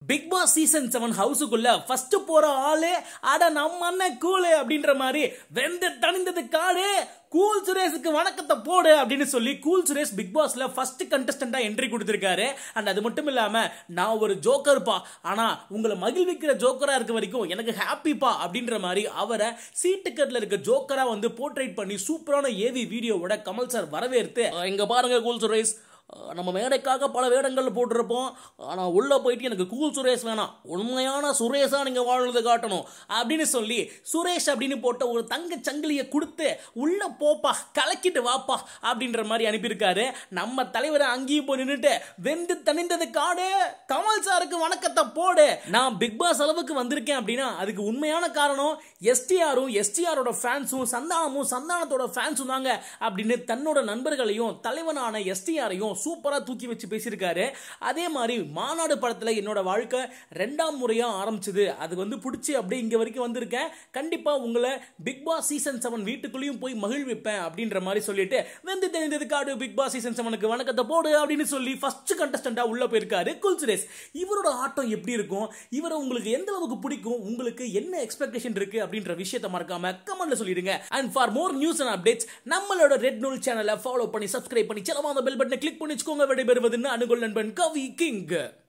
big Boss season seven ஹவுஸுக்குள்ள first போற ஆளு அட நம்ம அண்ணன் கூலு அப்படின்ற மாதிரி வெந்து தணிந்தது காடு கூல் சுரேஷுக்கு வணக்கத்தை போடு அப்படின்னு சொல்லி கூல் சுரேஷ் பிக் பாஸ்ல ஃபர்ஸ்ட் கண்டஸ்டண்டா என்ட்ரி கொடுத்திருக்காரு அண்ட் அது மட்டும் இல்லாம நான் ஒரு ஜோக்கர்ப்பா ஆனா உங்களை மகிழ்விக்கிற ஜோக்கரா இருக்க வரைக்கும் எனக்கு ஹாப்பிப்பா அப்படின்ற மாதிரி அவரை சீட்டுக்கட்ல இருக்க ஜோக்கரா வந்து போர்ட்ரேட் பண்ணி சூப்பரான ஏவி வீடியோவோட கமல் சார் வரவேற்று "அஹ், இங்க பாருங்க கூல் சுரேஷ் அஹ், நம்ம மேடைக்காக பல வேடங்கள் போட்டிருப்போம் ஆனால் உள்ளே போயிட்டு எனக்கு கூல் சுரேஷ் வேணாம் உண்மையான சுரேஷா நீங்கள் வாழ்ந்து காட்டணும் அப்படின்னு சொல்லி சுரேஷ் அப்படின்னு போட்ட ஒரு தங்க சங்கிலியை கொடுத்து உள்ள போப்பா கலக்கிட்டு வாப்பா அப்படின்ற மாதிரி அனுப்பியிருக்காரு நம்ம தலைவரை அங்கேயும் போய் நின்றுட்டு வெந்து தணிந்தது காடு கமல் சாருக்கு வணக்கத்தை போடு நான் பிக் பாஸ் அளவுக்கு வந்திருக்கேன் அப்படின்னா அதுக்கு உண்மையான காரணம் எஸ்டிஆரும் எஸ்டிஆரோட ஃபேன்ஸும் சந்தானமும் சந்தானத்தோட ஃபேன்ஸும் தாங்க அப்படின்னு தன்னோட நண்பர்களையும் தலைவனான எஸ்டிஆரையும் சூப்பரா தூக்கி வச்சு பேசியிருக்காரு அதே மாதிரி மாநாடு படத்துல என்னோட வாழ்க்கை ரெண்டாம் முறையா ஆரம்பிச்சது அது வந்து பிடிச்சி அப்படியே இங்க வரைக்கும் வந்திருக்கேன் கண்டிப்பா உங்களை பிக் பாஸ் சீசன் செவன் வீட்டுக்குள்ளேயும் போய் மகிழ்விப்பேன் அப்படின்ற மாதிரி சொல்லிட்டு வெந்து தெரிந்தது காடு பிக் பாஸ் சீசன் செவனுக்கு வணக்கத்தை போடு அப்படின்னு சொல்லி ஃபர்ஸ்ட் கண்டஸ்டண்டா உள்ள போயிருக்காரு குல் சுரேஷ் இவரோட ஆட்டம் எப்படி இருக்கும் இவரை உங்களுக்கு எந்த அளவுக்கு பிடிக்கும் உங்களுக்கு என்ன எக்ஸ்பெக்டேஷன் இருக்கு அப்படின்ற விஷயத்தை மறக்காம கமெண்ட்ல சொல்லிடுங்க and for more news and updates நம்மளோட ரெட் நூல் சேனலை ஃபாலோ பண்ணி சப்ஸ்கிரைப் பண்ணி செலவான பெல் பட்டனை கிளிக் பண்ணி வச்சுக்கோங்க விடைபெறுவதுன்னு அனுகொள் நண்பன் கவி கிங்